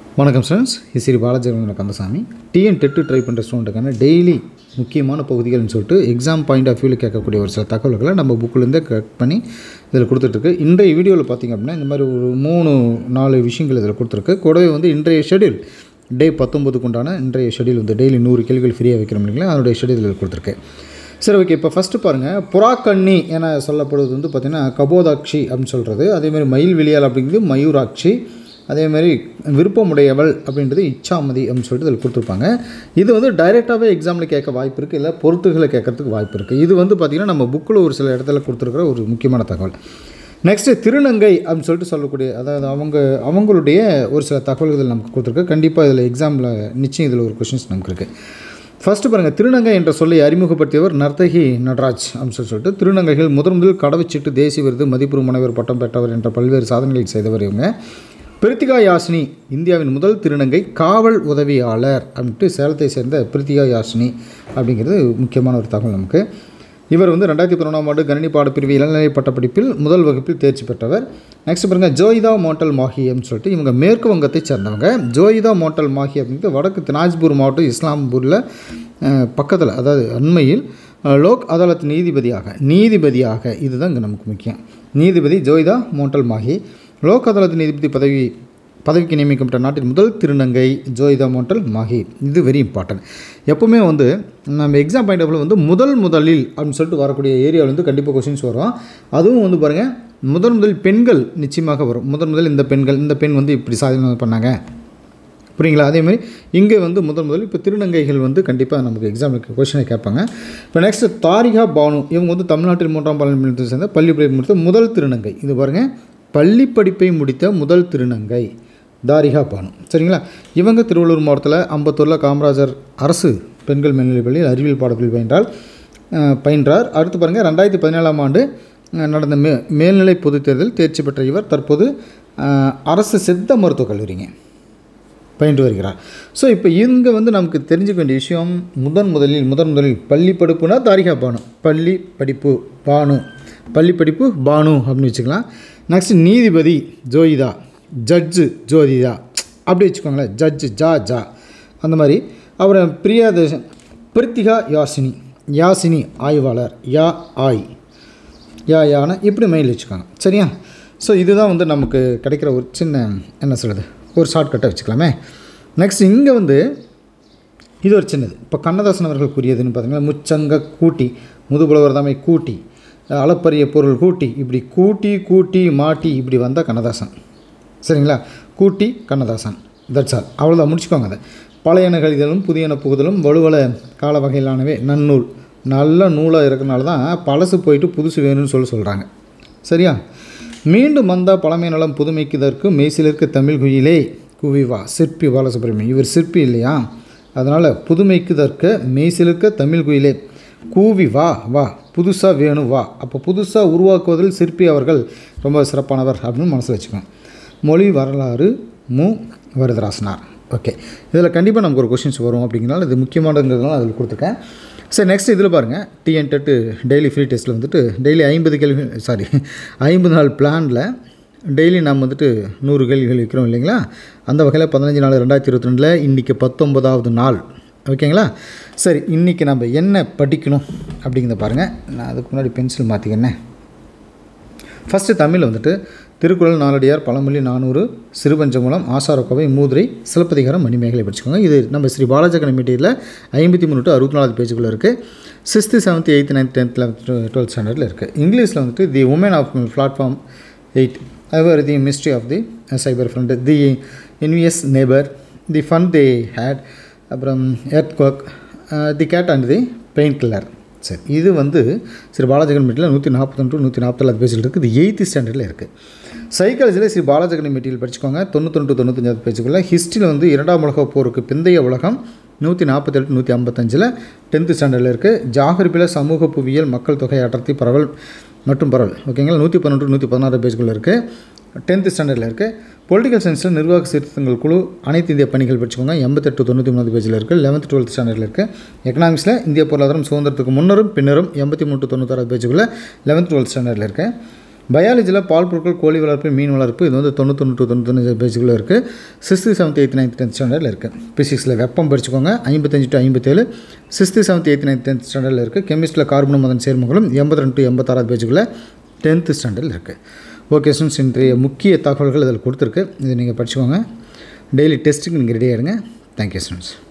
வணக்கம் ஸ்டூடெண்ட்ஸ் இது Sri Balajiramana Kandasamy TN TET try பண்ணுற ஸ்டூடெண்ட்டுக்கான டெய்லி முக்கியமான பகுதிகள்னு சொல்லிட்டு எக்ஸாம் பாயிண்ட் ஆஃப் வியூவில் கேட்கக்கூடிய ஒரு சில தகவல்களை நம்ம புக்கிலேருந்தே கட் பண்ணி இதில் கொடுத்துட்ருக்கு இன்றைய வீடியோவில் பார்த்திங்க அப்படின்னா இந்த மாதிரி ஒரு மூணு நாலு விஷயங்கள் இதில் கொடுத்துருக்கு கூடவே வந்து இன்றைய ஷெடியூல் டே பத்தொம்பதுக்கு உண்டான இன்றைய ஷெடியூல் வந்து டெய்லி நூறு கேள்விகள் ஃப்ரீயாக வைக்கிறோம் இல்லைங்களா அதனுடைய ஷெடியூல் இதில் கொடுத்துருக்கு சரி ஓகே இப்போ ஃபஸ்ட்டு பாருங்கள் புறாக்கண்ணி என சொல்லப்படுவது வந்து பார்த்திங்கன்னா கபோதாட்சி அப்படின்னு சொல்கிறது அதேமாதிரி மயில் விழியால் அப்படிங்கிறது மயூராட்சி அதேமாதிரி விருப்பமுடையவள் அப்படின்றது இச்சாமதி அப்படின்னு சொல்லிட்டு இதில் கொடுத்துருப்பாங்க இது வந்து டைரெக்டாகவே எக்ஸாமில் கேட்க வாய்ப்பு இருக்குது இல்லை பொறுத்துகளை கேட்கறதுக்கு வாய்ப்பு இருக்குது இது வந்து பார்த்திங்கன்னா நம்ம புக்கில் ஒரு சில இடத்துல கொடுத்துருக்குற ஒரு முக்கியமான தகவல் நெக்ஸ்ட்டு திருநங்கை அப்படின்னு சொல்லிட்டு சொல்லக்கூடிய அதாவது அவங்க அவங்களுடைய ஒரு சில தகவல்கள் நமக்கு கொடுத்துருக்கு கண்டிப்பாக இதில் எக்ஸாமில் நிச்சயம் இதில் ஒரு கொஷின்ஸ் நமக்கு இருக்குது ஃபஸ்ட்டு பாருங்கள் திருநங்கை என்ற சொல்லை அறிமுகப்படுத்தியவர் நர்த்தகி நடராஜ் அப்படின்னு சொல்லி சொல்லிட்டு திருநங்கைகள் முதன் முதல் கடவுச்சீட்டு தேசிய விருது மதிப்புறு முனைவர் பட்டம் பெற்றவர் என்ற பல்வேறு சாதனைகள் செய்தவர் இவங்க பிரித்திகா யாசினி இந்தியாவின் முதல் திருநங்கை காவல் உதவியாளர் அப்படின்ட்டு சேலத்தை சேர்ந்த பிரித்திகா யாசினி அப்படிங்கிறது முக்கியமான ஒரு தகவல் நமக்கு இவர் வந்து ரெண்டாயிரத்தி பதினொன்றாம் ஆண்டு கணினி பாடப்பிரிவு இளநிலை பட்டப்படிப்பில் முதல் வகுப்பில் தேர்ச்சி பெற்றவர் நெக்ஸ்ட் பாருங்கள் ஜோயிதா மோட்டல் மாஹி அப்படின்னு சொல்லிட்டு இவங்க மேற்கு வங்கத்தை சேர்ந்தவங்க ஜோயிதா மோட்டல் மாஹி அப்படிங்கிறது வடக்கு தினாஜ்பூர் மாவட்டம் இஸ்லாம்பூரில் பக்கத்தில் அதாவது அண்மையில் லோக் அதாலத் நீதிபதியாக நீதிபதியாக இதுதான் இங்கே நமக்கு முக்கியம் நீதிபதி ஜோயிதா மோட்டல் மாஹி லோக் அதாலத் நீதிபதி பதவி பதவிக்கு நியமிக்கப்பட்ட நாட்டின் முதல் திருநங்கை ஜோயிதா மோட்டல் மாஹி இது வெரி இம்பார்ட்டன்ட் எப்போவுமே வந்து நம்ம எக்ஸாம் பாயிண்ட் ஆஃப் வந்து முதல் முதலில் அப்படின்னு சொல்லிட்டு வரக்கூடிய ஏரியாவில் வந்து கண்டிப்பாக கொஷின்ஸ் வரும் அதுவும் வந்து பாருங்கள் முதல் முதல் பெண்கள் நிச்சயமாக வரும் முதல் முதல் இந்த பெண்கள் இந்த பெண் வந்து இப்படி சாதனை பண்ணாங்க புரியுங்களா அதேமாதிரி இங்கே வந்து முதல் முதல் இப்போ திருநங்கைகள் வந்து கண்டிப்பாக நமக்கு எக்ஸாமுக்கு கொஷினை கேட்பாங்க இப்போ நெக்ஸ்ட் தாரிகா பானு இவங்க வந்து தமிழ்நாட்டில் மூன்றாம் பாலினத்தை சேர்ந்த பள்ளி படிப்பு முடித்த முதல் திருநங்கை இது பாருங்கள் பள்ளி படிப்பை முடித்த முதல் திருநங்கை தாரிகா பானு சரிங்களா இவங்க திருவள்ளூர் மாவட்டத்தில் அம்பத்தூரில் காமராஜர் அரசு பெண்கள் மேல்நிலைப் பள்ளியில் அறிவியல் பாடப்பிரிவு பயின்றால் பயின்றார் அடுத்து பாருங்கள் ரெண்டாயிரத்தி பதினேழாம் ஆண்டு நடந்த மே மேல்நிலை பொதுத் தேர்தல் தேர்ச்சி பெற்ற இவர் தற்போது அரசு சித்த மருத்துவக் கல்லூரிங்க பயின்று வருகிறார் ஸோ இப்போ இங்கே வந்து நமக்கு தெரிஞ்சுக்க வேண்டிய விஷயம் முதன் முதலில் முதன் முதலில் பள்ளி படிப்புனா தாரிகா பானு பள்ளி படிப்பு பானு பள்ளி படிப்பு பானு அப்படின்னு வச்சுக்கலாம் நெக்ஸ்ட் நீதிபதி ஜோயிதா ஜட்ஜு ஜோதிதா அப்படி வச்சுக்கோங்களேன் ஜட்ஜு ஜா ஜா அந்த மாதிரி அப்புறம் பிரியா தேசன் பிரித்திகா யாசினி யாசினி ஆய்வாளர் யா ஆய் யா யானை இப்படி மெயில் வச்சுக்கோங்க சரியா ஸோ இதுதான் வந்து நமக்கு கிடைக்கிற ஒரு சின்ன என்ன சொல்கிறது ஒரு ஷார்ட்கட்டை வச்சுக்கலாமே நெக்ஸ்ட் இங்கே வந்து இது ஒரு சின்னது இப்போ கண்ணதாசன் அவர்கள் கூறியதுன்னு பார்த்தீங்கன்னா முச்சங்க கூட்டி முதுபுலவர் தாமை கூட்டி அளப்பரிய பொருள் கூட்டி இப்படி கூட்டி கூட்டி மாட்டி இப்படி வந்தால் கண்ணதாசன் சரிங்களா கூட்டி கண்ணதாசன் தட்ஸ் ஆல் அவ்வளோதான் முடிச்சுக்கோங்க அதை பழையன கழிதலும் புதியன புகுதலும் வலுவல கால வகையிலானவே நன்னூல் நல்ல நூலாக இருக்கிறனால தான் பழசு போயிட்டு புதுசு வேணும்னு சொல்லி சொல்கிறாங்க சரியா மீண்டும் வந்தால் பழமை நலம் புதுமைக்குதற்கு மெய்சிலிருக்க தமிழ் குயிலே குவிவா சிற்பி பாலசுப்ரமணியம் இவர் சிற்பி இல்லையா அதனால் புதுமைக்குதற்க மெய்சிலிருக்க தமிழ் குயிலே கூவி வா வா புதுசாக வேணும் வா அப்போ புதுசாக உருவாக்குவதில் சிற்பி அவர்கள் ரொம்ப சிறப்பானவர் அப்படின்னு மனசில் வச்சுக்கோங்க மொழி வரலாறு மு வரதராசனார் ஓகே இதில் கண்டிப்பாக நமக்கு ஒரு கொஷின்ஸ் வரும் அப்படிங்கிறனால இது முக்கியமானதுங்கிறதுனால அதில் கொடுத்துருக்கேன் சரி நெக்ஸ்ட் இதில் பாருங்கள் டிஎன் டெட்டு டெய்லி ஃப்ரீ டெஸ்ட்டில் வந்துட்டு டெய்லி ஐம்பது கேள்வி சாரி ஐம்பது நாள் பிளானில் டெய்லி நம்ம வந்துட்டு நூறு கேள்விகள் வைக்கிறோம் இல்லைங்களா அந்த வகையில் பதினஞ்சு நாள் ரெண்டாயிரத்தி இருபத்தி ரெண்டில் இன்றைக்கி பத்தொன்பதாவது நாள் ஓகேங்களா சரி இன்றைக்கி நம்ம என்ன படிக்கணும் அப்படிங்கிறத பாருங்கள் நான் அதுக்கு முன்னாடி பென்சில் மாற்றிக்கினேன் ஃபஸ்ட்டு தமிழ் வந்துட்டு திருக்குறள் நாலடியார் பழமொழி நானூறு சிறுபஞ்சமூலம் ஆசாரக்கோவை மூதுரை சிலப்பதிகாரம் மணிமேகலை படிச்சுக்கோங்க இது நம்ம ஸ்ரீ பாலாஜி அகாடமிட்டியில் ஐம்பத்தி மூணு டு அறுபத்தி நாலாவது பேஜுக்குள்ளே இருக்குது sixth seventh eighth ninth tenth eleventh twelfth ஸ்டாண்டர்டில் இருக்குது இங்கிலீஷில் வந்துட்டு the woman of platform eight our the mystery of the cyber friend the envious neighbour the fun they had அப்புறம் earthquake the cat and the painkiller சரி இது வந்து Sri Balaji material நூற்றி நாற்பத்தொன்று நூற்றி நாற்பத்தேழாவது பேஜில் இருக்குது இது எயித்து ஸ்டாண்டர்டில் இருக்குது சைக்காலஜியில் ஸ்ரீ பாலாஜி மெட்டீரியல் படிச்சுக்கோங்க தொண்ணூத்தொன்று தொண்ணூத்தஞ்சாவது பேஜுக்குள்ளே ஹிஸ்ட்ரியில் வந்து இரண்டாம் உலக போருக்கு பிந்தைய உலகம் நூற்றி நாற்பத்தெட்டு நூற்றி ஐம்பத்தஞ்சில் டென்த்து ஸ்டாண்டர்டில் இருக்குது ஜாகிரபியில் சமூக புவியியல் மக்கள் தொகை அடர்த்தி பரவல் மற்றும் பரவல் ஓகேங்களா நூற்றி பன்னெண்டு நூற்றி பதினாறு பேஜுக்குள்ளே இருக்குது டென்த்து ஸ்டாண்டர்டில் இருக்குது பொலிட்டிக்கல் சயின்ஸில் நிர்வாக சீர்திருத்தங்கள் குழு அனைத்து இந்திய பணிகள் படிச்சுக்கோங்க எண்பத்தெட்டு தொண்ணூற்றி மூணு பேஜில் இருக்குது லெவன்த் டுவெல்த் ஸ்டாண்டர்டில் இருக்குது எக்கனாமிக்ஸில் இந்திய பொருளாதாரம் சுதந்திரத்துக்கு முன்னரும் பின்னரும் எண்பத்தி மூணு தொண்ணூத்தாறு பேஜுக்குள்ளே லெவன்த் டுவெல்த் ஸ்டாண்டர்டில் இருக்குது பயாலஜியில் பால் பொருட்கள் கோழி வளர்ப்பு மீன் வளர்ப்பு இது வந்து தொண்ணூத்தொன்று டு தொண்ணூத்தொன்று பேஜுக்குள்ளே இருக்குது sixth seventh eighth ninth tenth ஸ்டாண்டர்டில் இருக்குது ஃபிசிக்ஸில் வெப்பம் படிச்சுக்கோங்க ஐம்பத்தஞ்சு டு ஐம்பத்தேழு sixth seventh eighth ninth tenth ஸ்டாண்டர்டில் இருக்குது கெமிஸ்ட்ரியில் கார்பனும் அதன் சேர்மங்களும் எண்பத்தி ரெண்டு டு எண்பத்தாறாவது பேஜுக்குள்ளே டென்த்து ஸ்டாண்டர்டில் இருக்குது ஓகே ஸ்டூடெண்ட்ஸ் இன்றைய முக்கிய தகவல்கள் இதில் கொடுத்துருக்கு இதை நீங்கள் படிச்சுக்கோங்க டெய்லி டெஸ்ட்டுக்கு நீங்கள் ரெடி ஆகிடுங்க தேங்க்யூ ஸ்டூடெண்ட்ஸ்